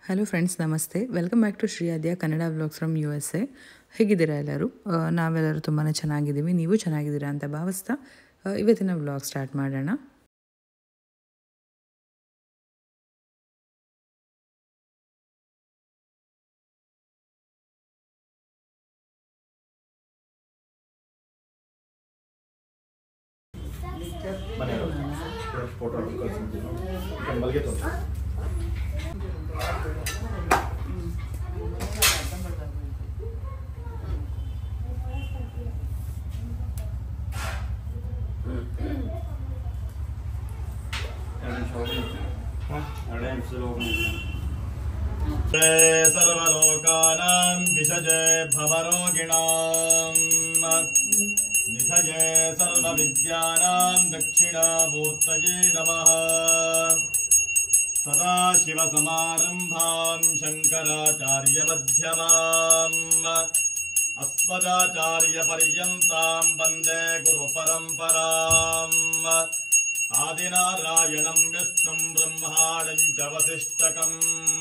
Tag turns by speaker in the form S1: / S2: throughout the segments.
S1: Hello friends ನಮಸ್ತೆ welcome back to Shri Aadya Kannada vlogs from U S A ಹೇಗಿದ್ದೀರಾ ಎಲ್ಲರೂ ಆ, ನಾವೆಲ್ಲರೂ ತುಂಬಾ ಚೆನ್ನಾಗಿದ್ದೀವಿ ನೀವು ಚೆನ್ನಾಗಿದ್ದೀರಾ ಅಂತ ಭಾವಿಸ್ತಾ ಆ, ಇವತ್ತಿನ ವ್ಲಾಗ್ ಸ್ಟಾರ್ಟ್ ಮಾಡೋಣ
S2: ಮನೆಯವರು ಫೋಟೋ ಕಳಿಸ್ಬಿಟ್ಟು ಮಲ್ಗೆ ತೋರಿಸಿ सर्वलोकानां विषजे भवरोगिणाम् निधये सर्वविद्यानां दक्षिणामूर्तये नमः सदाशिवसमारम्भां शङ्कराचार्यमध्यमाम् अस्मदाचार्यपर्यन्तां वन्दे गुरुपरम्पराम् आदिनारायणं विष्णुं ब्रह्माणं च वसिष्ठकम्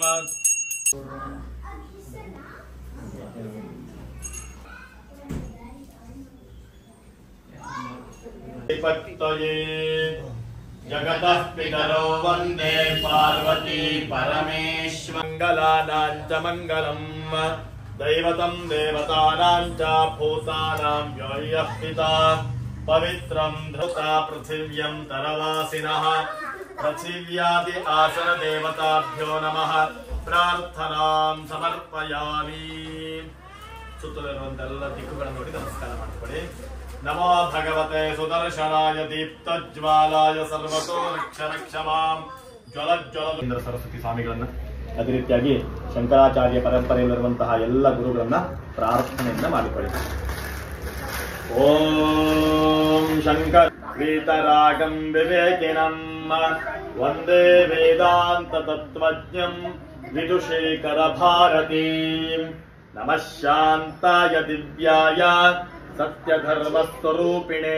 S2: पत्तये जगतः पितरो वन्दे पार्वती परमेश्वङ्गलानां च मङ्गलम् दैवतं देवतानां च भूतानां योऽयः पिता पवित्रं धृता पृथिव्यं तरवासिनः पृथिव्यादि आसनदेवताभ्यो नमः ಪ್ರಾರ್ಥನಾಂ ಸಮರ್ಪಯಾಮಿ ಸುತ್ತಲಿರುವಂತೆಲ್ಲ ದಿಕ್ಕುಗಳನ್ನು ನೋಡಿ ನಮಸ್ಕಾರ ಮಾಡಿಕೊಳ್ಳಿ ನಮೋ ಭಗವತೆ ಸುದರ್ಶನಾಯ ದೀಪ್ತಜ್ವಾಲಾಯ ಸರ್ವತೋ ರಕ್ಷ ರಕ್ಷಮಾಂ ಜ್ವಲ ಜ್ವಲ ಸರಸ್ವತಿ ಸ್ವಾಮಿಗಳನ್ನ ಅದೇ ರೀತಿಯಾಗಿ ಶಂಕರಾಚಾರ್ಯ ಪರಂಪರೆಯಲ್ಲಿರುವಂತಹ ಎಲ್ಲ ಗುರುಗಳನ್ನ ಪ್ರಾರ್ಥನೆಯನ್ನ ಮಾಡಿಕೊಳ್ಳಿ ಓಂ ಶಂಕರ वीतरागं विवेकिनं वन्दे वेदान्ततत्त्वज्ञं विदुषेकरभारतीम् नमः शान्ताय दिव्याय सत्यधर्मस्वरूपिणे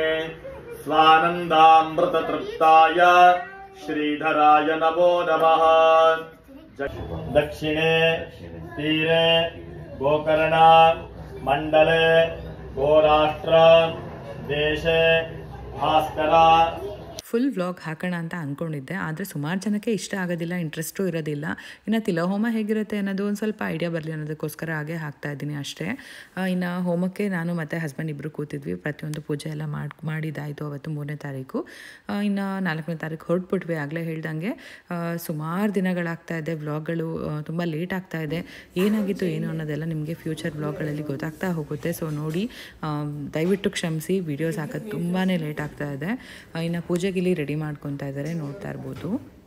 S2: स्वानन्दामृततृप्ताय श्रीधराय नमो नमः ज- दक्षिणे तीरे गोकर्ण मण्डले गोराष्ट्र ದೇಶೆ ಭಾಸ್ಕರ
S1: ಫುಲ್ ವ್ಲಾಗ್ ಹಾಕೋಣ ಅಂತ ಅಂದ್ಕೊಂಡಿದ್ದೆ ಆದರೆ ಸುಮಾರು ಜನಕ್ಕೆ ಇಷ್ಟ ಆಗೋದಿಲ್ಲ ಇಂಟ್ರೆಸ್ಟು ಇರೋದಿಲ್ಲ ಇನ್ನು ತಿಲಹೋಮ ಹೇಗಿರುತ್ತೆ ಅನ್ನೋದು ಒಂದು ಸ್ವಲ್ಪ ಐಡಿಯಾ ಬರಲಿ ಅನ್ನೋದಕ್ಕೋಸ್ಕರ ಹಾಗೆ ಹಾಕ್ತಾ ಇದ್ದೀನಿ ಅಷ್ಟೇ ಆ, ಇನ್ನು ಹೋಮಕ್ಕೆ ನಾನು ಮತ್ತು ಹಸ್ಬೆಂಡ್ ಇಬ್ಬರು ಕೂತಿದ್ವಿ ಪ್ರತಿಯೊಂದು ಪೂಜೆ ಎಲ್ಲ ಮಾಡಿ ಮಾಡಿದ್ದಾಯಿತು ಅವತ್ತು ಮೂರನೇ ತಾರೀಕು ಆ, ಇನ್ನು ನಾಲ್ಕನೇ ತಾರೀಕು ಹೊರಟ್ಬಿಟ್ವಿ ಆಗಲೇ ಹೇಳ್ದಂಗೆ ಸುಮಾರು ದಿನಗಳಾಗ್ತಾ ಇದೆ ವ್ಲಾಗ್ಗಳು ತುಂಬ ಲೇಟ್ ಆಗ್ತಾ ಇದೆ ಏನಾಗಿತ್ತು ಏನು ಅನ್ನೋದೆಲ್ಲ ನಿಮಗೆ ಫ್ಯೂಚರ್ ವ್ಲಾಗ್ಗಳಲ್ಲಿ ಗೊತ್ತಾಗ್ತಾ ಹೋಗುತ್ತೆ ಸೊ ನೋಡಿ ಆ, ದಯವಿಟ್ಟು ಕ್ಷಮಿಸಿ ವಿಡಿಯೋಸ್ ಹಾಕೋದು ತುಂಬಾ ಲೇಟ್ ಆಗ್ತಾ ಇದೆ ಆ, ಇನ್ನು ಪೂಜೆಗೆ ಇಲ್ಲಿ ರೆಡಿ ಮಾಡ್ಕೊತಾ ಇದ್ದಾರೆ ನೋಡ್ತಾ ಇರ್ಬೋದು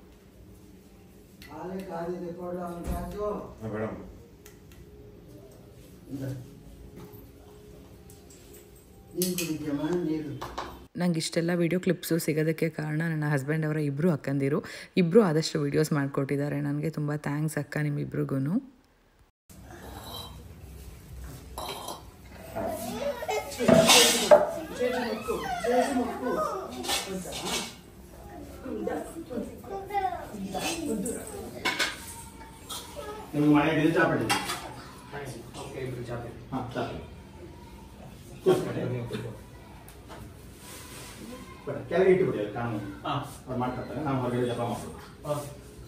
S3: ಹಾಲೆ ಕಾದಿದೆ ಕೊಡು ಅವ್ನ್ ಕಾಸು. ನೀರು ಕುಡಿದ್ಯಮ್ಮ ನೀರು
S1: ನಂಗೆ ಇಷ್ಟೆಲ್ಲ ವೀಡಿಯೋ ಕ್ಲಿಪ್ಸು ಸಿಗೋದಕ್ಕೆ ಕಾರಣ ನನ್ನ ಹಸ್ಬೆಂಡ್ ಅವರ ಇಬ್ಬರು ಅಕ್ಕಂದಿರು ಇಬ್ಬರು ಆದಷ್ಟು ವೀಡಿಯೋಸ್ ಮಾಡಿಕೊಟ್ಟಿದ್ದಾರೆ ನನಗೆ ತುಂಬ ಥ್ಯಾಂಕ್ಸ್ ಅಕ್ಕ ನಿಮ್ಮಿಬ್ರಿಗೂ
S2: ನಿಮ್ಗೆ ಮನೆಗೆ ಚಾಪಡಿ ಹಾ ಚಾಪಡಿ ಬೇಡ, ಕೆಳಗೆ ಇಟ್ಟುಬಿಡಿ ಅಲ್ಲಿ ಕಾನೂನು ಅವ್ರು ಮಾಡ್ಕೊಳ್ತಾರೆ ನಾವು ಹೊರಗಡೆ ಜಪ ಮಾಡ್ಬೋದು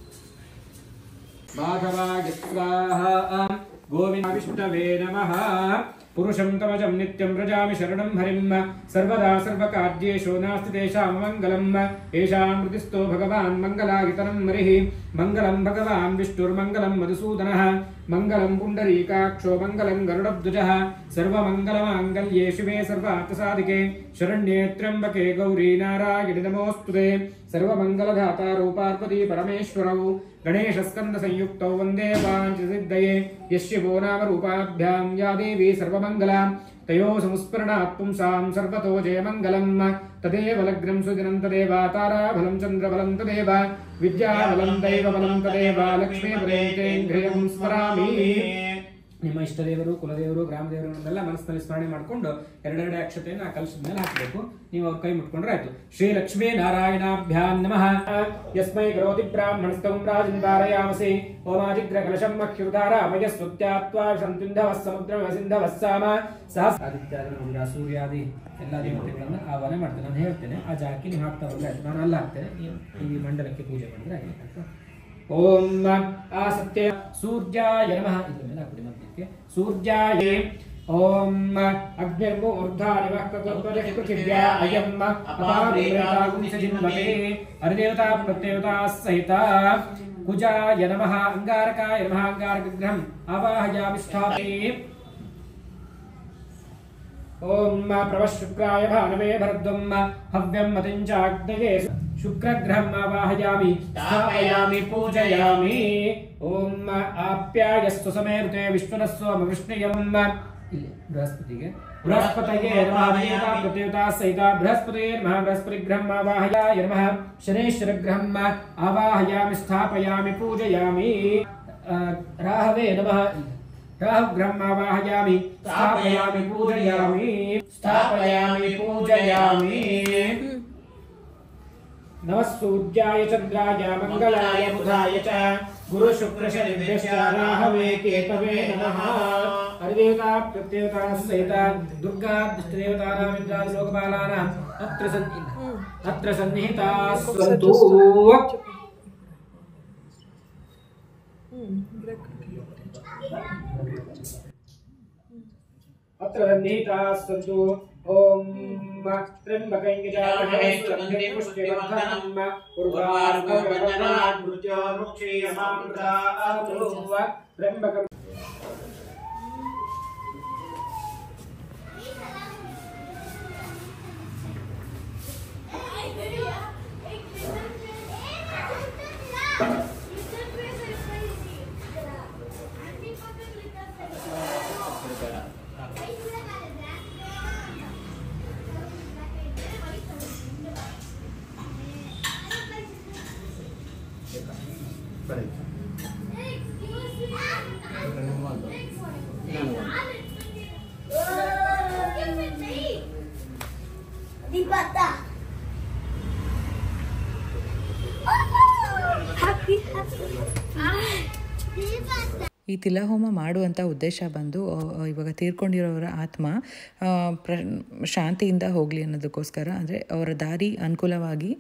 S4: माधवागिस्वाः गोविन्दविष्णवे नमः पुरुषं तमजं नित्यं व्रजामि शरणं हरिं सर्वदा सर्वकार्येषु नास्ति तेषां मङ्गलम् येषां मृतिस्थो भगवान् मङ्गलागितनं हरिः मङ्गलं भगवान् विष्णुर्मङ्गलं मधुसूदनः मङ्गलं पुण्डरीकाक्षो मङ्गलं गरुडध्वजः सर्वमङ्गलमाङ्गल्ये शिवे सर्वार्थसाधिके शरण्ये त्र्यम्बके गौरी नारायणि नमोऽस्तु ते सर्वमङ्गलधातारौ पार्वती परमेश्वरौ गणेशस्कन्दसंयुक्तौ वन्दे वाञ्छसिद्धये यशिवो नामरूपाभ्यां या देवी सर्वमङ्गला तयोः संस्मरणात् पुंसां सर्वतो जयमङ्गलम् तदेव लग्नं सुदिनं तदेव ताराबलं चन्द्रबलं तदेव विद्याबलं दैवबलं तदेव लक्ष्मीपदेन्द्रियं स्मरामि ನಿಮ್ಮ ಇಷ್ಟದೇವರು ಕುಲದೇವರು ಗ್ರಾಮದೇವರನ್ನೆಲ್ಲ ಮನಸ್ಸಿನಲ್ಲಿ ಸ್ಮರಣೆ ಮಾಡಿಕೊಂಡು ಎರಡೆರಡು ಅಕ್ಷತೆಯನ್ನು ಆ ಕಲಶದ ಮೇಲೆ ಹಾಕಬೇಕು ನೀವು ಅವ್ರ ಕೈ ಮುಟ್ಕೊಂಡ್ರೆ ಆಯ್ತು ಶ್ರೀ ಲಕ್ಷ್ಮೀ ನಾರಾಯಣಾಭ್ಯಾನ್ ನಮಃ ಯಸ್ಮೈ ಕರೋತಿ ಬ್ರಾಹ್ಮಣಸ್ತಂ ರಾಜನ್ ಧಾರಯಾಮಸಿ ಓಮಾಜಿಗ್ರ ಕಲಶಂ ಮಖ್ಯುದಾರ ಅಮಯ ಸ್ತುತ್ಯಾತ್ವಾ ಸಂತಿಂಧವ ಸಮುದ್ರ ಸಿಂಧವ ಸಾಮ ಸಹಸ್ರ ಆದಿತ್ಯಾದಿ ನಮಗ ಸೂರ್ಯಾದಿ ಎಲ್ಲ ದೇವತೆಗಳನ್ನ ಆಹ್ವಾನ ಮಾಡ್ತೇನೆ ನಾನು ಹೇಳ್ತೇನೆ ಆ ಜಾಗಕ್ಕೆ ನೀವು ಹಾಕ್ತಾ ಬಂದ್ರೆ ಆಯ್ತು ನಾನು ಅಲ್ಲ ಹಾಕ್ತೇನೆ ನೀವು ಈ ಮಂಡಲಕ್ಕೆ ಪೂಜೆ ಮಾಡಿದ್ರೆ ಆಯ್ತು ಓಂ ಆ ಸತ್ಯ ಸೂರ್ಯಾಯ ನಮಃ ಇದ್ರ ಮೇಲೆ ಹಾಕ್ಬಿಡಿ ಮಧ್ಯಕ್ಕೆ ಸೂರ್ಯಾಯ ಓಂ ಅಗ್ನಿರ್ಮೂರ್ಧಾನಿ ಪೃಥಿವ್ಯಾ ಅಯಂ ಅಪಾರೇತಾಗುಂಸಜಿನ್ಮತೆ ಹರಿದೇವತಾ ಪ್ರತ್ಯೇವತಾ ಸಹಿತ ಕುಜಾಯ ನಮಃ ಅಂಗಾರಕಾಯ ನಮಃ ಅಂಗಾರಕಗ್ರಹಂ ಆವಾಹಯಾಮಿ ಸ್ಥಾಪಿ ಓಂ ಪ್ರವಶುಕ್ರಾಯ ಭಾನವೇ ಭರದ್ವಂ ಹವ್ಯಂ ಮತಿಂಚಾಗ್ನಯೇ ಶುಕ್ರಗ್ರಹಂ ಆವಾಹಯಾಮಿ ಸ್ಥಾಪಯಾಮಿ ಪೂಜಯಾಮಿ ಓಂ ಆಪ್ಯಾಯಸ್ತು ಸಮೇರುತೆ ವಿಶ್ವನಸ್ವಮ ವಿಷ್ಣುಯಂ ಇಲ್ಲಿ ಬೃಹಸ್ಪತಿಗೆ ಬೃಹಸ್ಪತಯೇ ನಮಃ ದೇವತಾ ಪ್ರತ್ಯೇವತಾ ಸಹಿತ ಬೃಹಸ್ಪತಯೇ ನಮಃ ಬೃಹಸ್ಪತಿ ಗ್ರಹಂ ಆವಾಹಯಾಯ ನಮಃ ಶನೇಶ್ವರ ಗ್ರಹಂ ಆವಾಹಯಾಮಿ ಸ್ಥಾಪಯಾಮಿ ಪೂಜಯಾಮಿ ಆ, ರಾಹವೇ ನಮಃ ರಾಹುಗ್ರಹಂ ಆವಾಹಯಾಮಿ ಸ್ಥಾಪಯಾಮಿ ಪೂಜಯಾಮಿ ಸ್ಥಾಪಯಾಮಿ ಪೂಜಯಾಮಿ ನಮಃ ಸೂರ್ಯಾಯ ಚಂದ್ರಾಯ ಮಂಗಲಾಯ ಬುಧಾಯ ಚ ಗುರು ಶುಕ್ರ ಶನಿಭ್ಯಶ್ಚ ರಾಹವೇ ಕೇತವೇ ನಮಃ ಹರಿದೇವತಾ ಪ್ರತ್ಯೇವತಾ ಸಹಿತ ದುರ್ಗಾ ದುಷ್ಟದೇವತಾನಾಂ ಇಂದ್ರಾದಿ ಲೋಕಪಾಲಾನಾಂ ಅತ್ರ ಸನ್ ಅತ್ರ ಸನ್ನಿಹಿತಾ ಸಂತು अत्र सन्निहिताः सन्तु ॐ त्र्यम्बकं यजामहे सुगन्धिं पुष्टिवर्धनम् उर्वारुकगणनात् मृत्योर्मुक्षीयमामृतातु त्र्यम्बकं
S5: Dipata. Happy, happy. Dipata.
S1: ಈ ತಿಲಹೋಮ ಮಾಡುವಂಥ ಉದ್ದೇಶ ಬಂದು ಆ, ಆ, ಇವಾಗ ತೀರ್ಕೊಂಡಿರೋರ ಆತ್ಮ ಆ, ಪ್ರ ಶಾಂತಿಯಿಂದ ಹೋಗಲಿ ಅನ್ನೋದಕ್ಕೋಸ್ಕರ ಅಂದರೆ ಅವರ ದಾರಿ ಅನುಕೂಲವಾಗಿ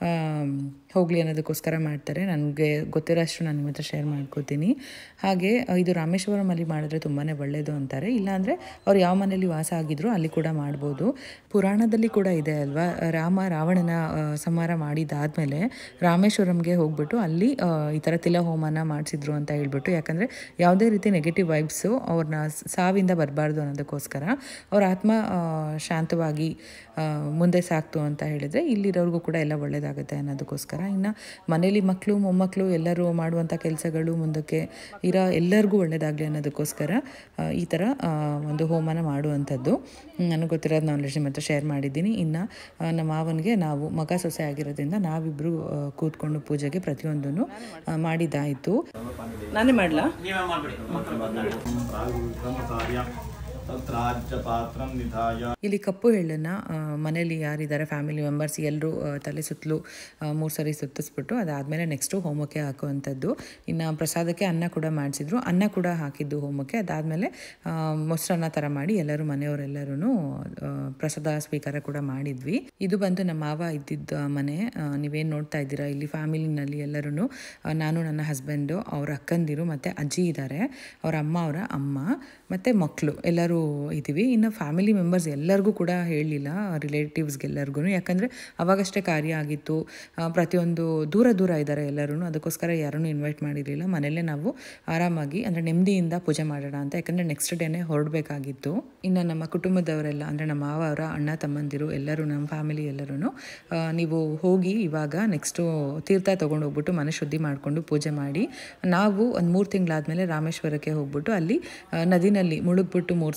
S1: ಹೋಗಲಿ ಅನ್ನೋದಕ್ಕೋಸ್ಕರ ಮಾಡ್ತಾರೆ ನನಗೆ ಗೊತ್ತಿರೋಷ್ಟು ನಾನು ನಿಮ್ಮ ಹತ್ರ ಶೇರ್ ಮಾಡ್ಕೋತೀನಿ ಹಾಗೆ ಆ, ಇದು ರಾಮೇಶ್ವರಮಲ್ಲಿ ಮಾಡಿದ್ರೆ ತುಂಬಾ ಒಳ್ಳೆಯದು ಅಂತಾರೆ ಇಲ್ಲಾಂದರೆ ಅವ್ರು ಯಾವ ಮನೇಲಿ ವಾಸ ಆಗಿದ್ರು ಅಲ್ಲಿ ಕೂಡ ಮಾಡ್ಬೋದು ಪುರಾಣದಲ್ಲಿ ಕೂಡ ಇದೆ ಅಲ್ವಾ ರಾಮ ರಾವಣನ ಆ, ಸಂಹಾರ ಮಾಡಿದಾದ್ಮೇಲೆ ರಾಮೇಶ್ವರಂಗೆ ಹೋಗ್ಬಿಟ್ಟು ಅಲ್ಲಿ ಆ, ಈ ಥರ ತಿಲಹೋಮನ ಮಾಡಿಸಿದ್ರು ಅಂತ ಹೇಳ್ಬಿಟ್ಟು ಯಾಕಂದರೆ ಯಾವುದೇ ರೀತಿ ನೆಗೆಟಿವ್ ವೈಬ್ಸು ಅವ್ರನ್ನ ಸಾವಿಂದ ಬರಬಾರ್ದು ಅನ್ನೋದಕ್ಕೋಸ್ಕರ ಅವ್ರ ಆತ್ಮ ಆ, ಶಾಂತವಾಗಿ ಆ, ಮುಂದೆ ಸಾಕ್ತು ಅಂತ ಹೇಳಿದರೆ ಇಲ್ಲಿರೋರ್ಗೂ ಕೂಡ ಎಲ್ಲ ಒಳ್ಳೆಯದಾಗುತ್ತೆ ಅನ್ನೋದಕ್ಕೋಸ್ಕರ ಇನ್ನು ಮನೇಲಿ ಮಕ್ಕಳು ಮೊಮ್ಮಕ್ಕಳು ಎಲ್ಲರೂ ಮಾಡುವಂಥ ಕೆಲಸಗಳು ಮುಂದಕ್ಕೆ ಇರೋ ಎಲ್ಲರಿಗೂ ಒಳ್ಳೆಯದಾಗಲಿ ಅನ್ನೋದಕ್ಕೋಸ್ಕರ ಆ, ಈ ಥರ ಆ, ಒಂದು ಹೋಮನ ಮಾಡುವಂಥದ್ದು ನನಗೆ ಗೊತ್ತಿರೋದು ನಾಲೆಡ್ಜ್ ನಿಮ್ಮ ಹತ್ರ ಶೇರ್ ಮಾಡಿದ್ದೀನಿ ಇನ್ನು ಆ, ನಮ್ಮ ಮಾವನಿಗೆ ನಾವು ಮಗ ಸೊಸೆ ಆಗಿರೋದ್ರಿಂದ ನಾವಿಬ್ಬರು ಕೂತ್ಕೊಂಡು ಪೂಜೆಗೆ ಪ್ರತಿಯೊಂದನ್ನು ಮಾಡಿದ್ದಾಯಿತು ನಾನೇ ಮಾಡಲಾ
S2: ನೀವೇ ಮಾಡ್ಬಿಡಿ ಮಕ್ಕಳು ಬಂದಾಗ ಕಾರ್ಯ ತತ್ರಾಜ್ಯ ಪಾತ್ರಂ ನಿಧಾಯ
S1: ಇಲ್ಲಿ ಕಪ್ಪು ಎಳ್ಳನ್ನು ಮನೇಲಿ ಯಾರಿದ್ದಾರೆ ಫ್ಯಾಮಿಲಿ ಮೆಂಬರ್ಸ್ ಎಲ್ಲರೂ ತಲೆ ಸುತ್ತಲೂ ಮೂರು ಸರಿ ಸುತ್ತಿಸ್ಬಿಟ್ಟು ಅದಾದಮೇಲೆ ನೆಕ್ಸ್ಟು ಹೋಮಕ್ಕೆ ಹಾಕುವಂಥದ್ದು ಇನ್ನು ಪ್ರಸಾದಕ್ಕೆ ಅನ್ನ ಕೂಡ ಮಾಡಿಸಿದ್ರು ಅನ್ನ ಕೂಡ ಹಾಕಿದ್ದು ಹೋಮಕ್ಕೆ ಅದಾದಮೇಲೆ ಮೊಸರನ್ನ ಥರ ಮಾಡಿ ಎಲ್ಲರೂ ಮನೆಯವರೆಲ್ಲರೂ ಪ್ರಸಾದ ಸ್ವೀಕಾರ ಕೂಡ ಮಾಡಿದ್ವಿ ಇದು ಬಂದು ನಮ್ಮ ಮಾವ ಇದ್ದಿದ್ದ ಮನೆ ನೀವೇನು ನೋಡ್ತಾ ಇದ್ದೀರಾ ಇಲ್ಲಿ ಫ್ಯಾಮಿಲಿನಲ್ಲಿ ಎಲ್ಲರೂ ನಾನು ನನ್ನ ಹಸ್ಬೆಂಡು ಅವ್ರ ಅಕ್ಕಂದಿರು ಮತ್ತು ಅಜ್ಜಿ ಇದ್ದಾರೆ ಅವ್ರ ಅಮ್ಮ ಅವರ ಅಮ್ಮ ಮತ್ತು ಮಕ್ಕಳು ಎಲ್ಲರೂ ಇದ್ದೀವಿ ಇನ್ನು ಫ್ಯಾಮಿಲಿ ಮೆಂಬರ್ಸ್ ಎಲ್ಲರಿಗೂ ಕೂಡ ಹೇಳಲಿಲ್ಲ ರಿಲೇಟಿವ್ಸ್ಗೆಲ್ಲರಿಗೂ ಯಾಕಂದರೆ ಅವಾಗಷ್ಟೇ ಕಾರ್ಯ ಆಗಿತ್ತು ಆ, ಪ್ರತಿಯೊಂದು ದೂರ ದೂರ ಇದ್ದಾರೆ ಎಲ್ಲರೂ ಅದಕ್ಕೋಸ್ಕರ ಯಾರನ್ನೂ ಇನ್ವೈಟ್ ಮಾಡಿರಲಿಲ್ಲ ಮನೆಯಲ್ಲೇ ನಾವು ಆರಾಮಾಗಿ ಅಂದರೆ ನೆಮ್ಮದಿಯಿಂದ ಪೂಜೆ ಮಾಡೋಣ ಅಂತ ಯಾಕಂದರೆ ನೆಕ್ಸ್ಟ್ ಡೇನೇ ಹೊರಡಬೇಕಾಗಿತ್ತು ಇನ್ನು ನಮ್ಮ ಕುಟುಂಬದವರೆಲ್ಲ ಅಂದರೆ ನಮ್ಮ ಮಾವ ಅವರ ಅಣ್ಣ ತಮ್ಮಂದಿರು ಎಲ್ಲರೂ ನಮ್ಮ ಫ್ಯಾಮಿಲಿ ಎಲ್ಲರೂ ನೀವು ಹೋಗಿ ಇವಾಗ ನೆಕ್ಸ್ಟು ತೀರ್ಥ ತೊಗೊಂಡು ಹೋಗ್ಬಿಟ್ಟು ಮನೆ ಶುದ್ಧಿ ಮಾಡಿಕೊಂಡು ಪೂಜೆ ಮಾಡಿ ನಾವು ಒಂದು ಮೂರು ತಿಂಗಳಾದಮೇಲೆ ರಾಮೇಶ್ವರಕ್ಕೆ ಹೋಗ್ಬಿಟ್ಟು ಅಲ್ಲಿ ಆ, ನದಿನಲ್ಲಿ ಮುಳುಗ್ಬಿಟ್ಟು ಮೂರು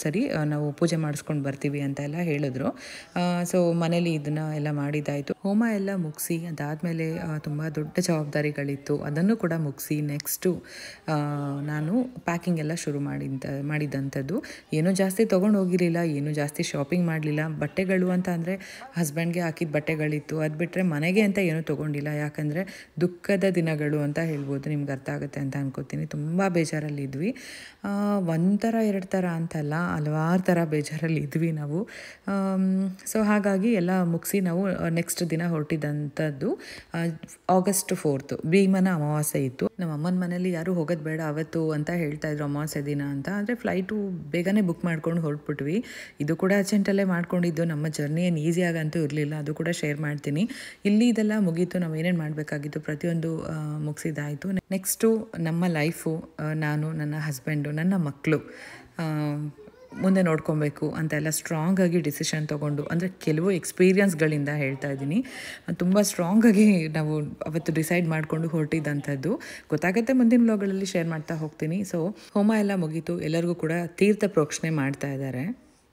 S1: ಒಂದ್ಸರಿ ಆ, ನಾವು ಪೂಜೆ ಮಾಡಿಸ್ಕೊಂಡು ಬರ್ತೀವಿ ಅಂತ ಎಲ್ಲ ಹೇಳಿದ್ರು ಸೊ ಮನೇಲಿ ಇದನ್ನು ಎಲ್ಲ ಮಾಡಿದ್ದಾಯಿತು ಹೋಮ ಎಲ್ಲ ಮುಗಿಸಿ ಅದಾದಮೇಲೆ ತುಂಬ ದೊಡ್ಡ ಜವಾಬ್ದಾರಿಗಳಿತ್ತು ಅದನ್ನು ಕೂಡ ಮುಗಿಸಿ ನೆಕ್ಸ್ಟು ನಾನು ಪ್ಯಾಕಿಂಗ್ ಎಲ್ಲ ಶುರು ಮಾಡಿದ್ದ ಮಾಡಿದ್ದಂಥದ್ದು ಏನೂ ಜಾಸ್ತಿ ತೊಗೊಂಡು ಹೋಗಿರಲಿಲ್ಲ ಏನೂ ಜಾಸ್ತಿ ಶಾಪಿಂಗ್ ಮಾಡಲಿಲ್ಲ ಬಟ್ಟೆಗಳು ಅಂತ ಅಂದರೆ ಹಸ್ಬೆಂಡ್ಗೆ ಹಾಕಿದ ಬಟ್ಟೆಗಳಿತ್ತು ಅದು ಬಿಟ್ಟರೆ ಮನೆಗೆ ಅಂತ ಏನೂ ತೊಗೊಂಡಿಲ್ಲ ಯಾಕಂದರೆ ದುಃಖದ ದಿನಗಳು ಅಂತ ಹೇಳ್ಬೋದು ನಿಮ್ಗೆ ಅರ್ಥ ಆಗುತ್ತೆ ಅಂತ ಅನ್ಕೋತೀನಿ ತುಂಬ ಬೇಜಾರಲ್ಲಿದ್ವಿ ಆ, ಒಂದ್ ಥರ ಎರಡು ಥರ ಅಂತಲ್ಲ ಹಲವಾರು ಥರ ಬೇಜಾರಲ್ಲಿ ಇದ್ವಿ ನಾವು ಸೊ ಹಾಗಾಗಿ ಎಲ್ಲ ಮುಗಿಸಿ ನಾವು ನೆಕ್ಸ್ಟ್ ದಿನ ಹೊರಟಿದ್ದಂಥದ್ದು ಆ, ಆಗಸ್ಟ್ ಫೋರ್ತು ಭೀಮನ ಅಮಾವಾಸ್ಯೆ ಇತ್ತು ನಮ್ಮ ಅಮ್ಮನ ಮನೇಲಿ ಯಾರೂ ಹೋಗೋದು ಬೇಡ ಅವತ್ತು ಅಂತ ಹೇಳ್ತಾ ಇದ್ರು ಅಮಾವಾಸ್ಯೆ ದಿನ ಅಂತ ಅಂದರೆ ಫ್ಲೈಟು ಬೇಗನೆ ಬುಕ್ ಮಾಡ್ಕೊಂಡು ಹೊರಟ್ಬಿಟ್ವಿ ಇದು ಕೂಡ ಅರ್ಜೆಂಟಲ್ಲೇ ಮಾಡ್ಕೊಂಡಿದ್ದು ನಮ್ಮ ಜರ್ನಿ ಏನು ಈಸಿಯಾಗಂತೂ ಇರಲಿಲ್ಲ ಅದು ಕೂಡ ಶೇರ್ ಮಾಡ್ತೀನಿ ಇಲ್ಲಿ ಇದೆಲ್ಲ ಮುಗೀತು ನಾವು ಏನೇನು ಮಾಡಬೇಕಾಗಿತ್ತು ಪ್ರತಿಯೊಂದು ಆ, ಮುಗಿಸಿದ್ದಾಯಿತು ನೆಕ್ಸ್ಟು ನಮ್ಮ ಲೈಫು ನಾನು ನನ್ನ ಹಸ್ಬೆಂಡು ನನ್ನ ಮಕ್ಕಳು ಮುಂದೆ ನೋಡ್ಕೊಬೇಕು ಅಂತೆಲ್ಲ ಸ್ಟ್ರಾಂಗಾಗಿ ಡಿಸಿಷನ್ ತೊಗೊಂಡು ಅಂದರೆ ಕೆಲವು ಎಕ್ಸ್ಪೀರಿಯನ್ಸ್ಗಳಿಂದ ಹೇಳ್ತಾ ಇದ್ದೀನಿ ತುಂಬ ಸ್ಟ್ರಾಂಗಾಗಿ ನಾವು ಅವತ್ತು ಡಿಸೈಡ್ ಮಾಡಿಕೊಂಡು ಹೊರಟಿದ್ದಂಥದ್ದು ಗೊತ್ತಾಗುತ್ತೆ ಮುಂದಿನ ವ್ಲಾಗ್ಗಳಲ್ಲಿ ಶೇರ್ ಮಾಡ್ತಾ ಹೋಗ್ತೀನಿ ಸೊ ಹೋಮ ಎಲ್ಲ ಮುಗೀತು ಎಲ್ಲರಿಗೂ ಕೂಡ ತೀರ್ಥ ಪ್ರೋಕ್ಷಣೆ ಮಾಡ್ತಾ ಇದ್ದಾರೆ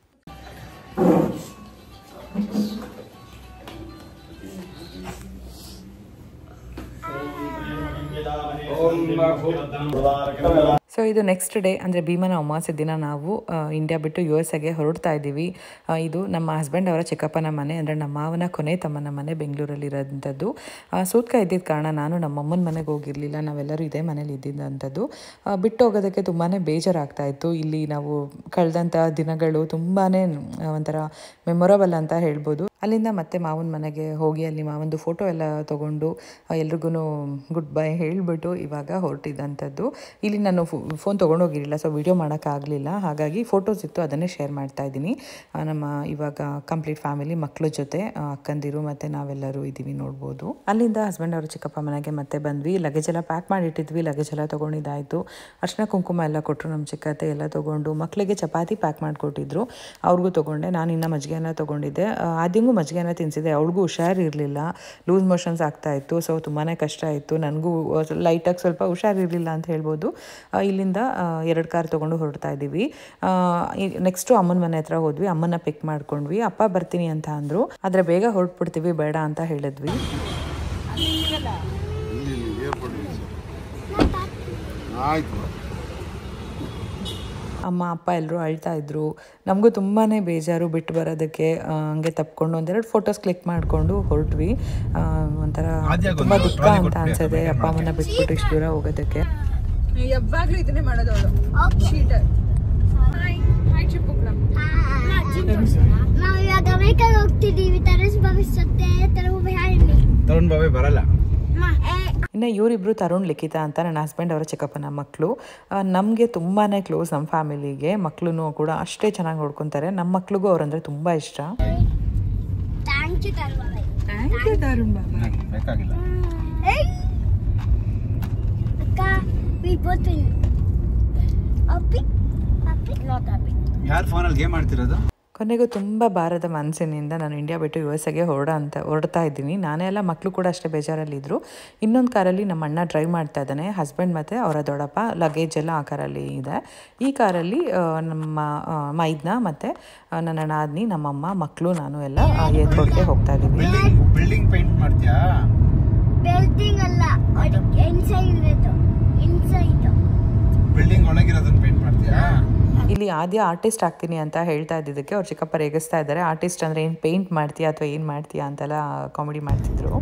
S1: ಸೊ ಇದು ನೆಕ್ಸ್ಟ್ ಡೇ ಅಂದರೆ ಭೀಮನ ಅಮಾವಾಸ್ಯೆ ದಿನ ನಾವು ಆ, ಇಂಡಿಯಾ ಬಿಟ್ಟು ಯು ಎಸ್ ಎಗೆ ಹೊರಡ್ತಾ ಇದ್ದೀವಿ ಆ, ಇದು ನಮ್ಮ ಹಸ್ಬೆಂಡ್ ಅವರ ಚಿಕ್ಕಪ್ಪನ ಮನೆ ಅಂದರೆ ನಮ್ಮ ಮಾವನ ಕೊನೆ ತಮ್ಮನ ಮನೆ ಬೆಂಗಳೂರಲ್ಲಿ ಇರೋಂಥದ್ದು ಆ, ಸೂತ್ಕ ಇದ್ದಿದ್ದ ಕಾರಣ ನಾನು ನಮ್ಮ ಅಮ್ಮನ ಮನೆಗೆ ಹೋಗಿರಲಿಲ್ಲ ನಾವೆಲ್ಲರೂ ಇದೇ ಮನೇಲಿ ಇದ್ದಿದ್ದಂಥದ್ದು ಆ, ಬಿಟ್ಟು ಹೋಗೋದಕ್ಕೆ ತುಂಬಾ ಬೇಜಾರಾಗ್ತಾ ಇತ್ತು ಇಲ್ಲಿ ನಾವು ಕಳೆದಂಥ ದಿನಗಳು ತುಂಬಾ ಒಂಥರ ಮೆಮೊರಬಲ್ ಅಂತ ಹೇಳ್ಬೋದು ಅಲ್ಲಿಂದ ಮತ್ತೆ ಮಾವನ ಮನೆಗೆ ಹೋಗಿ ಅಲ್ಲಿ ಮಾವನದು ಫೋಟೋ ಎಲ್ಲ ತೊಗೊಂಡು ಎಲ್ರಿಗೂ ಗುಡ್ ಬೈ ಹೇಳಿಬಿಟ್ಟು ಇವಾಗ ಹೊರಟಿದ್ದಂಥದ್ದು ಇಲ್ಲಿ ನಾನು ಫೋನ್ ತೊಗೊಂಡೋಗಿರಲಿಲ್ಲ ಸೊ ವಿಡಿಯೋ ಮಾಡೋಕ್ಕಾಗಲಿಲ್ಲ ಹಾಗಾಗಿ ಫೋಟೋಸ್ ಇತ್ತು ಅದನ್ನೇ ಶೇರ್ ಮಾಡ್ತಾ ಇದ್ದೀನಿ ಆ, ನಮ್ಮ ಇವಾಗ ಕಂಪ್ಲೀಟ್ ಫ್ಯಾಮಿಲಿ ಮಕ್ಕಳ ಜೊತೆ ಆ, ಅಕ್ಕಂದಿರು ಮತ್ತು ನಾವೆಲ್ಲರೂ ಇದ್ದೀವಿ ನೋಡ್ಬೋದು ಅಲ್ಲಿಂದ ಹಸ್ಬೆಂಡ್ ಅವರು ಚಿಕ್ಕಪ್ಪ ಮನೆಗೆ ಮತ್ತೆ ಬಂದ್ವಿ ಲಗೇಜ್ ಎಲ್ಲ ಪ್ಯಾಕ್ ಮಾಡಿಟ್ಟಿದ್ವಿ ಲಗೇಜ್ ಎಲ್ಲ ತೊಗೊಂಡಿದ್ದಾಯಿತು ಅರ್ಶಿನ ಕುಂಕುಮ ಎಲ್ಲ ಕೊಟ್ಟರು ನಮ್ಮ ಚಿಕ್ಕತ್ತೆ ಎಲ್ಲ ತೊಗೊಂಡು ಮಕ್ಕಳಿಗೆ ಚಪಾತಿ ಪ್ಯಾಕ್ ಮಾಡಿಕೊಟ್ಟಿದ್ರು ಅವ್ರಿಗೂ ತೊಗೊಂಡೆ ನಾನು ಇನ್ನು ಮಜ್ಜಿಗೆನ ತೊಗೊಂಡಿದ್ದೆ ಆ, ಆದ್ಯಂಗೂ ಮಜ್ಜಿಗೆನ ತಿನ್ನಿಸಿದೆ ಅವಳಿಗೂ ಹುಷಾರಿರಲಿಲ್ಲ ಲೂಸ್ ಮೋಷನ್ಸ್ ಆಗ್ತಾ ಇತ್ತು ಸೊ ತುಂಬಾ ಕಷ್ಟ ಇತ್ತು ನನಗೂ ಲೈಟಾಗಿ ಸ್ವಲ್ಪ ಹುಷಾರಿರಲಿಲ್ಲ ಅಂತ ಹೇಳ್ಬೋದು ಆ, ಇಲ್ಲಿಂದ ಎರಡು ಕಾರ್ ತೊಗೊಂಡು ಹೊರಡ್ತಾ ಇದ್ದೀವಿ ನೆಕ್ಸ್ಟು ಅಮ್ಮನ ಮನೆ ಹತ್ರ ಹೋದ್ವಿ ಅಮ್ಮನ ಪಿಕ್ ಮಾಡ್ಕೊಂಡ್ವಿ ಅಪ್ಪ ಬರ್ತೀನಿ ಅಂತ ಅಂದರು ಆದರೆ ಬೇಗ ಹೊರಟ್ಬಿಡ್ತೀವಿ ಬೇಡ ಅಂತ ಹೇಳಿದ್ವಿ
S6: ಆಯ್ತು
S1: ಅಮ್ಮ ಅಪ್ಪ ಎಲ್ಲರೂ ಅಳ್ತಾ ಇದ್ರು ನಮಗೂ ತುಂಬಾ ಬೇಜಾರು ಬಿಟ್ಟು ಬರೋದಕ್ಕೆ ಆ, ಹಂಗೆ ತಪ್ಕೊಂಡು ಒಂದೆರಡು ಫೋಟೋಸ್ ಕ್ಲಿಕ್ ಮಾಡಿಕೊಂಡು ಹೊರಟ್ವಿ ಆ, ಒಂಥರ ತುಂಬ ದುಃಖ ಅಂತ ಅನ್ಸದೆ ಅಪ್ಪ ಅಮ್ಮನ ಬಿಟ್ಬಿಟ್ಟು ಇಷ್ಟು ದೂರ ಹೋಗೋದಕ್ಕೆ
S7: ಯಾವಾಗ್ಲೂ ಇದನ್ನೇ ಮಾಡೋದು ಅವಳು ಶೀಟರ್
S5: ನಾವು ಇವಾಗ ಅಮೆರಿಕಾಗೆ ಹೋಗ್ತಿದ್ದೀವಿ ತರಸ್ ಭವಿಷ್ಯತ್ತೆ ತರವು ಹೇಳಿ
S6: ತರುಣ್ ಬಾಬೆ ಬರಲ್ಲ
S1: ಇನ್ನು ಇವರಿಬ್ಬರು ತರುಣ್ ಲಿಖಿತ ಅಂತ ನನ್ನ ಹಸ್ಬೆಂಡ್ ಅವರ ಚಿಕ್ಕಪ್ಪನ ಮಕ್ಕಳು ನಮಗೆ ತುಂಬಾ ಕ್ಲೋಸ್ ನಮ್ಮ ಫ್ಯಾಮಿಲಿಗೆ ಮಕ್ಕಳು ಕೂಡ ಅಷ್ಟೇ ಚೆನ್ನಾಗಿ ನೋಡ್ಕೊತಾರೆ ನಮ್ಮ ಮಕ್ಳಿಗೂ ಅವ್ರಂದ್ರೆ ತುಂಬ ಇಷ್ಟ
S5: ಥ್ಯಾಂಕ್ ಯು ತರುವ
S7: ಥ್ಯಾಂಕ್ ಯು ತರುಣ್ ಬಾಬಾ
S6: ಬೇಕಾಗಿಲ್ಲ
S5: ಅಕ್ಕ we both will ಅಪ್ಪಿ ಅಪ್ಪಿ not ಅಪ್ಪಿ
S6: ಯಾರು ಫೋನಲ್ಲಿ ಗೇಮ್ ಆಡ್ತಿರೋದು
S1: ಕೊನೆಗೂ ತುಂಬ ಭಾರದ ಮನಸ್ಸಿನಿಂದ ನಾನು ಇಂಡಿಯಾ ಬಿಟ್ಟು ಯು ಎಸ್ ಎಗೆ ಹೊರಡ ಅಂತ ಹೊರಡ್ತಾ ಇದ್ದೀನಿ ನಾನೇ ಎಲ್ಲ ಮಕ್ಕಳು ಕೂಡ ಅಷ್ಟೇ ಬೇಜಾರಲ್ಲಿದ್ದರು ಇನ್ನೊಂದು ಕಾರಲ್ಲಿ ನಮ್ಮ ಅಣ್ಣ ಡ್ರೈವ್ ಮಾಡ್ತಾ ಇದ್ದಾನೆ ಹಸ್ಬೆಂಡ್ ಮತ್ತು ಅವರ ದೊಡ್ಡಪ್ಪ ಲಗೇಜ್ ಎಲ್ಲ ಆ ಕಾರಲ್ಲಿ ಇದೆ ಈ ಕಾರಲ್ಲಿ ಆ, ನಮ್ಮ ಆ, ಮೈದ್ನ ಮತ್ತು ನನ್ನ ನಾದ್ನಿ ನಮ್ಮಮ್ಮ ಮಕ್ಕಳು ನಾನು ಎಲ್ಲ ಏರ್ಪೋರ್ಟ್ಗೆ ಹೋಗ್ತಾ ಇದ್ದೀವಿ
S6: ಬಿಲ್ಡಿಂಗ್ ಬಿಲ್ಡಿಂಗ್ ಪೇಂಟ್ ಮಾಡ್ತೀಯಾ
S5: ಬಿಲ್ಡಿಂಗ್ ಅಲ್ಲ ಇನ್ಸೈಡ್ ಇರೋದು ಇನ್ಸೈಡ್
S6: ಬಿಲ್ಡಿಂಗ್ ಒಳಗಿರೋದನ್ನ ಪೇಂಟ್ ಮಾಡ್ತೀಯಾ
S1: ಇಲ್ಲಿ ಆದ್ಯ ಆರ್ಟಿಸ್ಟ್ ಆಗ್ತೀನಿ ಅಂತ ಹೇಳ್ತಾ ಇದ್ದಿದ್ದಕ್ಕೆ ಅವ್ರು ಚಿಕ್ಕಪ್ಪ ರೇಗಿಸ್ತಾ ಇದ್ದಾರೆ ಆರ್ಟಿಸ್ಟ್ ಅಂದರೆ ಏನು ಪೇಂಟ್ ಮಾಡ್ತೀಯಾ ಅಥವಾ ಏನು ಮಾಡ್ತೀಯಾ ಅಂತೆಲ್ಲ ಕಾಮಿಡಿ ಮಾಡ್ತಿದ್ರು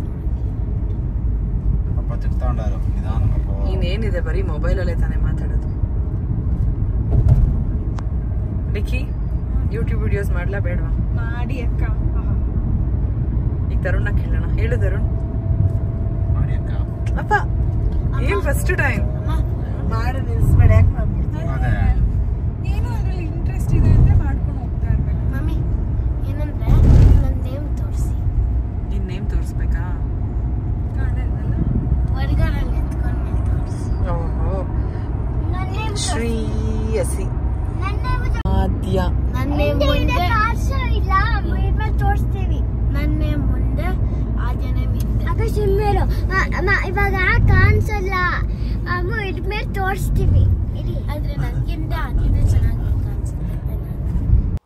S6: ಪಾಪ ತಿರ್ತಾಂಡಾರು ನಿಧಾನ ಪಾಪ
S1: ಇನ್ನೇನಿದೆ ಬರೀ ಮೊಬೈಲಲ್ಲೇ ತಾನೇ ಮಾತಾಡೋದು ಡಿಕ್ಕಿ ಯೂಟ್ಯೂಬ್ ವಿಡಿಯೋಸ್ ಮಾಡ್ಲಾ ಬೇಡವಾ
S7: ಮಾಡಿ ಅಕ್ಕ ಆಹಾ.
S1: ಈಗ ತರುಣ್ನ ಕೇಳೋಣ ಹೇಳು ತರುಣ್
S6: ಮಾಡಿ ಅಕ್ಕ
S1: ಅಪ್ಪ ಏನ್ ಫಸ್ಟ್ ಟೈಮ್
S7: ಮಾಡು ನಿಲ್ಸ್ಬೇಡ ಯಾಕೆ ಮಾಡ್ಬಿಡ್ತೀನಿ
S6: ಅದೇ
S7: ಏನೋ ಅದ್ರಲ್ಲಿ ಇಂಟ್ರೆಸ್ಟ್ ಇದೆ ಅಂದ್ರೆ ಮಾಡ್ಕೊಂಡು ಹೋಗ್ತಾ ಇರ್ಬೇಕು
S5: ಮಮ್ಮಿ ಏನಂದ್ರೆ ನನ್ನ ನೇಮ್ ತೋರಿಸಿ
S1: ನಿನ್ ನೇಮ್ ತೋರಿಸ್ಬೇಕಾ
S7: ಕಾಣಲ್ವಲ್ಲ
S5: ಹೊರಗಡೆ ಎತ್ಕೊಂಡು ತೋರಿಸಿ
S1: ಓಹೋ
S5: ನನ್ನ ನೇಮ್
S1: ಶ್ರೀಯಸಿ
S5: ನನ್ನ ನೇಮ್
S1: ಆದ್ಯ
S5: ನನ್ನ ನೇಮ್ ಮುಂದೆ ಇಲ್ಲ ಮೇಲೆ ತೋರಿಸ್ತೀವಿ ನನ್ನ ನೇಮ್ ಮುಂದೆ ಆದ್ಯ ನೇಮ್ ಹಿಂದೆ ಅಕ್ಕ ಸುಮ್ಮನೆ ಇವಾಗ ಕಾಣಿಸಲ್ಲ ಅಮ್ಮ ಇದ್ರ ಮೇಲೆ ತೋರಿಸ್ತೀವಿ ಇರಿ ಆದ್ರೆ ನನಗಿಂತ ಆದ್ಯನೇ ಚೆನ್ನಾಗಿ ಕಾಣಿಸುತ್ತೆ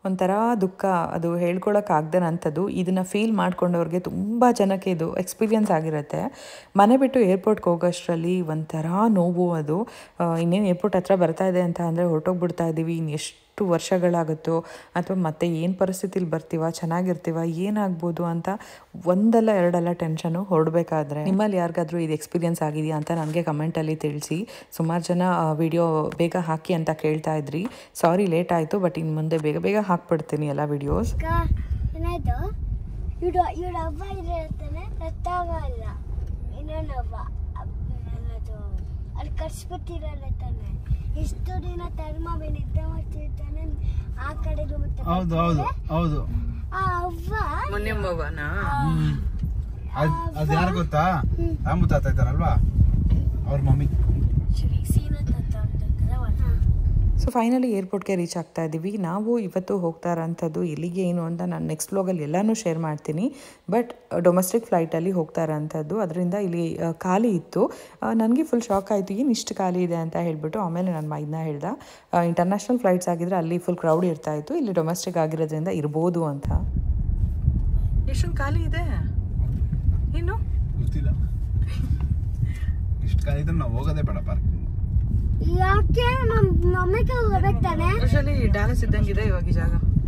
S1: ಒಂಥರ ದುಃಖ ಅದು ಹೇಳ್ಕೊಳಕ್ಕಾಗ್ದನಂಥದ್ದು ಇದನ್ನು ಫೀಲ್ ಮಾಡ್ಕೊಂಡವ್ರಿಗೆ ತುಂಬ ಜನಕ್ಕೆ ಇದು ಎಕ್ಸ್ಪೀರಿಯನ್ಸ್ ಆಗಿರುತ್ತೆ ಮನೆ ಬಿಟ್ಟು ಏರ್ಪೋರ್ಟ್ಗೆ ಹೋಗೋಷ್ಟರಲ್ಲಿ ಒಂಥರ ನೋವು ಅದು ಆ, ಇನ್ನೇನು ಏರ್ಪೋರ್ಟ್ ಹತ್ರ ಬರ್ತಾ ಇದೆ ಅಂತ ಅಂದರೆ ಹೊರಟೋಗ್ಬಿಡ್ತಾ ಇದ್ದೀವಿ ಇನ್ನು ಎಷ್ಟು ವರ್ಷಗಳಾಗುತ್ತೋ ಅಥವಾ ಮತ್ತೆ ಏನು ಪರಿಸ್ಥಿತಿಲಿ ಬರ್ತೀವ ಚೆನ್ನಾಗಿರ್ತೀವ ಏನಾಗ್ಬೋದು ಅಂತ ಒಂದಲ್ಲ ಎರಡಲ್ಲ ಟೆನ್ಷನು ಹೊರಡಬೇಕಾದ್ರೆ ನಿಮ್ಮಲ್ಲಿ ಯಾರಿಗಾದ್ರೂ ಇದು ಎಕ್ಸ್ಪೀರಿಯನ್ಸ್ ಆಗಿದೆಯಾ ಅಂತ ನನಗೆ ಕಮೆಂಟಲ್ಲಿ ತಿಳಿಸಿ ಸುಮಾರು ಜನ ವಿಡಿಯೋ ಬೇಗ ಹಾಕಿ ಅಂತ ಕೇಳ್ತಾ ಇದ್ರಿ ಸಾರಿ ಲೇಟ್ ಆಯಿತು ಬಟ್ ಇನ್ನು ಮುಂದೆ ಬೇಗ ಬೇಗ ಹಾಕ್ಬಿಡ್ತೀನಿ ಎಲ್ಲ ವಿಡಿಯೋಸ್
S5: ಅಕ್ಕ ಏನಾಯ್ತು ಇವ್ರು ಇವ್ರ ಹಬ್ಬ ಇರ್ತಾನೆ ರತ್ತಾಗಲ್ಲ ಇನ್ನೊಂದು ಹಬ್ಬ ಅದು ಅಲ್ಲಿ ಕರ್ಸ್ಬಿಟ್ಟಿರಲ್ಲ ತಾನೆ ಎಷ್ಟು ದಿನ ತರ್ಮ ನಿದ್ದೆ ಮಾಡ್ತಿರ್ತಾನೆ ಆ ಕಡೆಗೂ ಮತ್ತೆ
S6: ಹೌದು ಹೌದು ಹೌದು
S5: ಆ ಹಬ್ಬ
S1: ಮೊನ್ನೆಂಬವನಾ
S6: ಅದ್ ಅದ್ ಯಾರು ಗೊತ್ತಾ ರಾಮು ತಾತ ಇದ್ದಾರಲ್ವಾ ಅವ್ರ ಮಮ್ಮಿ
S5: ಸೀನ ತಾತ ಅಂತ
S1: ಸೊ ಫೈನಲಿ ಏರ್ಪೋರ್ಟ್ಗೆ ರೀಚ್ ಆಗ್ತಾ ಇದ್ದೀವಿ ನಾವು ಇವತ್ತು ಹೋಗ್ತಾ ಇರೋಂಥದ್ದು ಎಲ್ಲಿಗೆ ಏನು ಅಂತ ನಾನು ನೆಕ್ಸ್ಟ್ ವ್ಲಾಗಲ್ಲಿ ಎಲ್ಲನೂ ಶೇರ್ ಮಾಡ್ತೀನಿ ಬಟ್ ಡೊಮೆಸ್ಟಿಕ್ ಫ್ಲೈಟಲ್ಲಿ ಹೋಗ್ತಾ ಇರೋಂಥದ್ದು ಅದರಿಂದ ಇಲ್ಲಿ ಆ, ಖಾಲಿ ಇತ್ತು ನನಗೆ ಫುಲ್ ಶಾಕ್ ಆಯಿತು ಏನು ಇಷ್ಟು ಖಾಲಿ ಇದೆ ಅಂತ ಹೇಳ್ಬಿಟ್ಟು ಆಮೇಲೆ ನನ್ನ ಮೈದನ್ನ ಹೇಳ್ದ ಇಂಟರ್ನ್ಯಾಷನಲ್ ಫ್ಲೈಟ್ಸ್ ಆಗಿದ್ರೆ ಅಲ್ಲಿ ಫುಲ್ ಕ್ರೌಡ್ ಇರ್ತಾ ಇತ್ತು ಇಲ್ಲಿ ಡೊಮೆಸ್ಟಿಕ್ ಆಗಿರೋದ್ರಿಂದ ಇರ್ಬೋದು ಅಂತ ಎಷ್ಟೊಂದು ಖಾಲಿ ಇದೆ ಇನ್ನು
S6: ಗೊತ್ತಿಲ್ಲ ಇಷ್ಟು ಕಾಲ ಇದ್ರೆ ನಾವು ಹೋಗೋದೇ ಬೇಡ ಪಾರ್ಕ್
S5: ಯಾಕೆ ನಮ್ಮ ಮಮ್ಮಿಗೆ ಹೋಗ್ಬೇಕು ತಾನೆ
S1: ಯೂಶಲಿ ಡ್ಯಾಲಸ್ ಇದ್ದಂಗಿದೆ ಇವಾಗ ಈ ಜಾಗ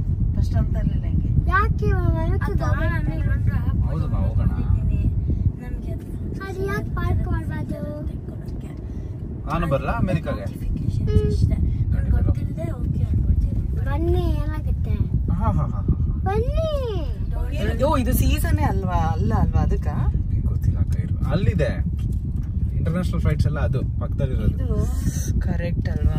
S5: ಯಾಕೆ ಮಮ್ಮಿಗೆ
S6: ಹೌದು ನಾವು ಹೋಗೋಣ
S5: ಅದು ಯಾಕೆ ಪಾರ್ಕ್ ಮಾಡಬಾರ್ದು
S6: ನಾನು ಬರಲ್ಲ ಅಮೆರಿಕಾಗೆ
S5: ಬನ್ನಿ ಏನಾಗುತ್ತೆ
S6: ಹಾ ಹಾ ಹಾ
S5: ಬನ್ನಿ
S1: ಓ ಇದು ಸೀಸನ್ನೇ ಅಲ್ವಾ ಅಲ್ಲ ಅಲ್ವಾ ಅದಕ್ಕ
S6: ಗೊತ್ತಿಲ್ಲ ಕೈರು ಅಲ್ಲಿದೆ ಇಂಟರ್ನ್ಯಾಷನಲ್ ಫ್ಲೈಟ್ಸ್ ಎಲ್ಲ ಅದು ಪಕ್ಕದಲ್ಲಿರೋದು
S1: ಕರೆಕ್ಟ್ ಅಲ್ವಾ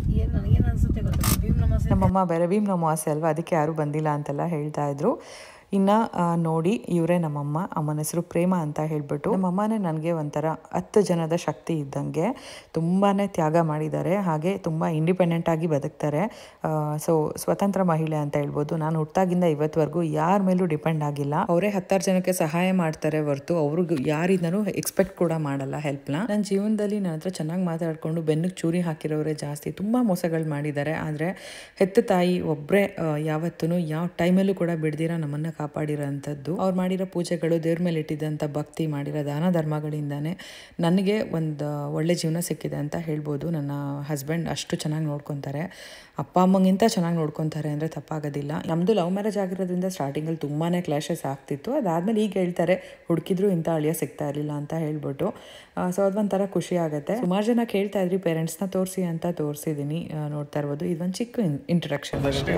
S1: ನಮ್ಮಮ್ಮ ಬೇರೆ ಭೀಮ್ ಅಮಾವಾಸ್ಯೆ ಅಲ್ವಾ ಅದಕ್ಕೆ ಯಾರೂ ಬಂದಿಲ್ಲ ಅಂತೆಲ್ಲ ಹೇಳ್ತಾ ಇದ್ರು ಇನ್ನು ಆ, ನೋಡಿ ಇವರೇ ನಮ್ಮಮ್ಮ ಅಮ್ಮನ ಹೆಸರು ಪ್ರೇಮ ಅಂತ ಹೇಳ್ಬಿಟ್ಟು ನಮ್ಮಮ್ಮನೇ ನನಗೆ ಒಂಥರ ಹತ್ತು ಜನದ ಶಕ್ತಿ ಇದ್ದಂಗೆ ತುಂಬಾ ತ್ಯಾಗ ಮಾಡಿದ್ದಾರೆ ಹಾಗೆ ತುಂಬ ಇಂಡಿಪೆಂಡೆಂಟ್ ಆಗಿ ಬದುಕ್ತಾರೆ ಸೊ ಸ್ವತಂತ್ರ ಮಹಿಳೆ ಅಂತ ಹೇಳ್ಬೋದು ನಾನು ಹುಟ್ಟಾಗಿಂದ ಇವತ್ತವರೆಗೂ ಯಾರ ಮೇಲೂ ಡಿಪೆಂಡ್ ಆಗಿಲ್ಲ ಅವರೇ ಹತ್ತಾರು ಜನಕ್ಕೆ ಸಹಾಯ ಮಾಡ್ತಾರೆ ಹೊರತು ಅವ್ರಿಗೂ ಯಾರಿಂದನೂ ಎಕ್ಸ್ಪೆಕ್ಟ್ ಕೂಡ ಮಾಡಲ್ಲ ಹೆಲ್ಪ್ನ ನನ್ನ ಜೀವನದಲ್ಲಿ ನನ್ನ ಹತ್ರ ಚೆನ್ನಾಗಿ ಮಾತಾಡಿಕೊಂಡು ಬೆನ್ನಿಗೆ ಚೂರಿ ಹಾಕಿರೋರೇ ಜಾಸ್ತಿ ತುಂಬ ಮೋಸಗಳು ಮಾಡಿದ್ದಾರೆ ಆದರೆ ಹೆತ್ತ ತಾಯಿ ಒಬ್ಬರೇ ಯಾವತ್ತೂ ಯಾವ ಟೈಮಲ್ಲೂ ಕೂಡ ಬಿಡ್ದಿರ ನಮ್ಮನ್ನು ಕಾಪಾಡಿರೋಂಥದ್ದು ಅವ್ರು ಮಾಡಿರೋ ಪೂಜೆಗಳು ದೇವ್ರ ಮೇಲೆ ಇಟ್ಟಿದ್ದಂಥ ಭಕ್ತಿ ಮಾಡಿರೋ ದಾನ ಧರ್ಮಗಳಿಂದಾನೇ ನನಗೆ ಒಂದು ಒಳ್ಳೆ ಜೀವನ ಸಿಕ್ಕಿದೆ ಅಂತ ಹೇಳ್ಬೋದು ನನ್ನ ಹಸ್ಬೆಂಡ್ ಅಷ್ಟು ಚೆನ್ನಾಗಿ ನೋಡ್ಕೊತಾರೆ ಅಪ್ಪ ಅಮ್ಮಂಗಿಂತ ಚೆನ್ನಾಗಿ ನೋಡ್ಕೊತಾರೆ ಅಂದರೆ ತಪ್ಪಾಗೋದಿಲ್ಲ ನಮ್ಮದು ಲವ್ ಮ್ಯಾರೇಜ್ ಆಗಿರೋದ್ರಿಂದ ಸ್ಟಾರ್ಟಿಂಗಲ್ಲಿ ತುಂಬಾ ಕ್ಲಾಶಸ್ ಆಗ್ತಿತ್ತು ಅದಾದಮೇಲೆ ಈಗ ಹೇಳ್ತಾರೆ ಹುಡುಕಿದ್ರು ಇಂಥ ಅಳಿಯ ಸಿಗ್ತಾ ಇರಲಿಲ್ಲ ಅಂತ ಹೇಳ್ಬಿಟ್ಟು ಸೊ ಅದೊಂಥರ ಖುಷಿ ಆಗುತ್ತೆ ಸುಮಾರು ಜನ ಕೇಳ್ತಾ ಇದ್ರಿ ಪೇರೆಂಟ್ಸ್ನ ತೋರಿಸಿ ಅಂತ ತೋರಿಸಿದ್ದೀನಿ ನೋಡ್ತಾ ಇರ್ಬೋದು ಇದೊಂದು ಚಿಕ್ಕ ಇಂಟ್ರಡಕ್ಷನ್ ಅಷ್ಟೇ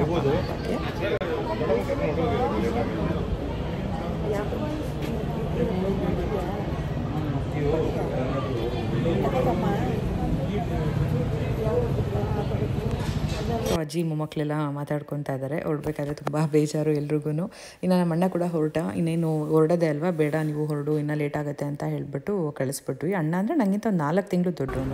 S1: ಸೊ ಅಜ್ಜಿ ಮೊಮ್ಮಕ್ಕಳೆಲ್ಲ ಮಾತಾಡ್ಕೊತಾ ಇದ್ದಾರೆ ಹೊರಡ್ಬೇಕಾದ್ರೆ ತುಂಬ ಬೇಜಾರು ಎಲ್ರಿಗೂ ಇನ್ನು ನಮ್ಮ ಅಣ್ಣ ಕೂಡ ಹೊರಟ ಇನ್ನೇನು ಹೊರಡೋದೇ ಅಲ್ವಾ ಬೇಡ ನೀವು ಹೊರಡು ಇನ್ನೂ ಲೇಟ್ ಆಗುತ್ತೆ ಅಂತ ಹೇಳ್ಬಿಟ್ಟು ಕಳಿಸ್ಬಿಟ್ವಿ ಅಣ್ಣ ಅಂದರೆ ನನಗಿಂತ ಒಂದು ನಾಲ್ಕು ತಿಂಗಳು ದೊಡ್ಡವನು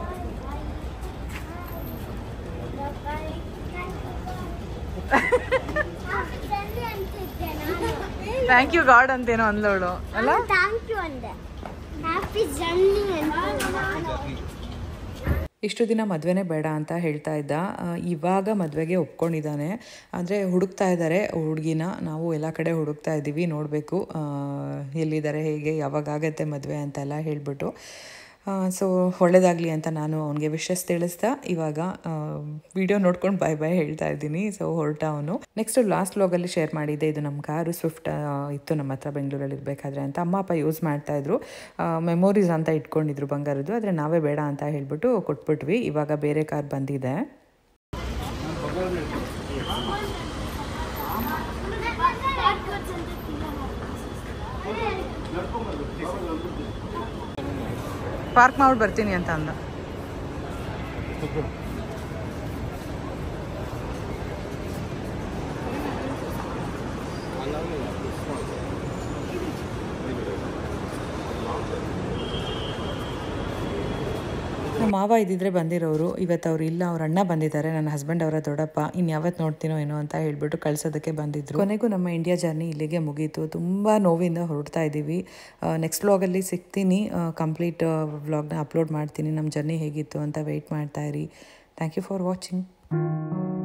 S5: ಜಲ್ದಿ ಅಂತಿದ್ದೆ ನಾನು
S1: ಥ್ಯಾಂಕ್ ಯು ಗಾಡ್ ಅಂತೇನೋ ಅಂದವಳು ಅಲ್ಲ
S5: ಥ್ಯಾಂಕ್ ಯು ಅಂದೆ ಹ್ಯಾಪಿ ಜರ್ನಿ ಅಂತ ನಾನು
S1: ಇಷ್ಟು ದಿನ ಮದುವೆನೇ ಬೇಡ ಅಂತ ಹೇಳ್ತಾ ಇದ್ದ ಆ, ಇವಾಗ ಮದುವೆಗೆ ಒಪ್ಕೊಂಡಿದ್ದಾನೆ ಅಂದರೆ ಹುಡುಕ್ತಾ ಇದ್ದಾರೆ ಹುಡುಗಿನ ನಾವು ಎಲ್ಲ ಕಡೆ ಹುಡುಕ್ತಾ ಇದ್ದೀವಿ ನೋಡಬೇಕು ಎಲ್ಲಿದ್ದಾರೆ ಹೇಗೆ ಯಾವಾಗ ಆಗತ್ತೆ ಮದುವೆ ಅಂತೆಲ್ಲ ಹೇಳ್ಬಿಟ್ಟು ಸೊ ಒಳ್ಳೇದಾಗಲಿ ಅಂತ ನಾನು ಅವನಿಗೆ ವಿಶಸ್ ತಿಳಿಸ್ತಾ ಇವಾಗ ವಿಡಿಯೋ ನೋಡ್ಕೊಂಡು ಬಾಯ್ ಬಾಯ್ ಹೇಳ್ತಾ ಇದ್ದೀನಿ ಸೊ ಹೊರಟ ಅವನು ನೆಕ್ಸ್ಟ್ ಲಾಸ್ಟ್ ಲಾಗಲ್ಲಿ ಶೇರ್ ಮಾಡಿದ್ದೆ ಇದು ನಮ್ಮ ಕಾರು ಸ್ವಿಫ್ಟ್ ಇತ್ತು ನಮ್ಮ ಹತ್ರ ಬೆಂಗಳೂರಲ್ಲಿ ಇರಬೇಕಾದ್ರೆ ಅಂತ ಅಮ್ಮ ಅಪ್ಪ ಯೂಸ್ ಮಾಡ್ತಾ ಇದ್ರು ಮೆಮೊರೀಸ್ ಅಂತ ಇಟ್ಕೊಂಡಿದ್ರು ಬಂಗಾರದ್ದು ಆದರೆ ನಾವೇ ಬೇಡ ಅಂತ ಹೇಳ್ಬಿಟ್ಟು ಕೊಟ್ಬಿಟ್ವಿ ಇವಾಗ ಬೇರೆ ಕಾರ್ ಬಂದಿದೆ ಪಾರ್ಕ್ ಮಾಡ್ಬಿಟ್ಟು ಬರ್ತೀನಿ ಅಂತ ಅಂದ ನಮ್ಮ ಮಾವ ಇದ್ದಿದ್ರೆ ಬಂದಿರೋರು ಇವತ್ತು ಅವ್ರು ಇಲ್ಲ ಅವ್ರ ಅಣ್ಣ ಬಂದಿದ್ದಾರೆ ನನ್ನ ಹಸ್ಬೆಂಡ್ ಅವರ ದೊಡ್ಡಪ್ಪ ಇನ್ನು ಯಾವತ್ತು ನೋಡ್ತೀನೋ ಏನೋ ಅಂತ ಹೇಳ್ಬಿಟ್ಟು ಕಳ್ಸೋದಕ್ಕೆ ಬಂದಿದ್ರು ಕೊನೆಗೂ ನಮ್ಮ ಇಂಡಿಯಾ ಜರ್ನಿ ಇಲ್ಲಿಗೆ ಮುಗೀತು ತುಂಬ ನೋವಿಂದ ಹೊರಡ್ತಾ ಇದ್ದೀವಿ ನೆಕ್ಸ್ಟ್ ವ್ಲಾಗಲ್ಲಿ ಸಿಗ್ತೀನಿ ಕಂಪ್ಲೀಟ್ ವ್ಲಾಗ್ನ ಅಪ್ಲೋಡ್ ಮಾಡ್ತೀನಿ ನಮ್ಮ ಜರ್ನಿ ಹೇಗಿತ್ತು ಅಂತ ವೆಯ್ಟ್ ಮಾಡ್ತಾ ಇರಿ ಥ್ಯಾಂಕ್ ಯು ಫಾರ್ ವಾಚಿಂಗ್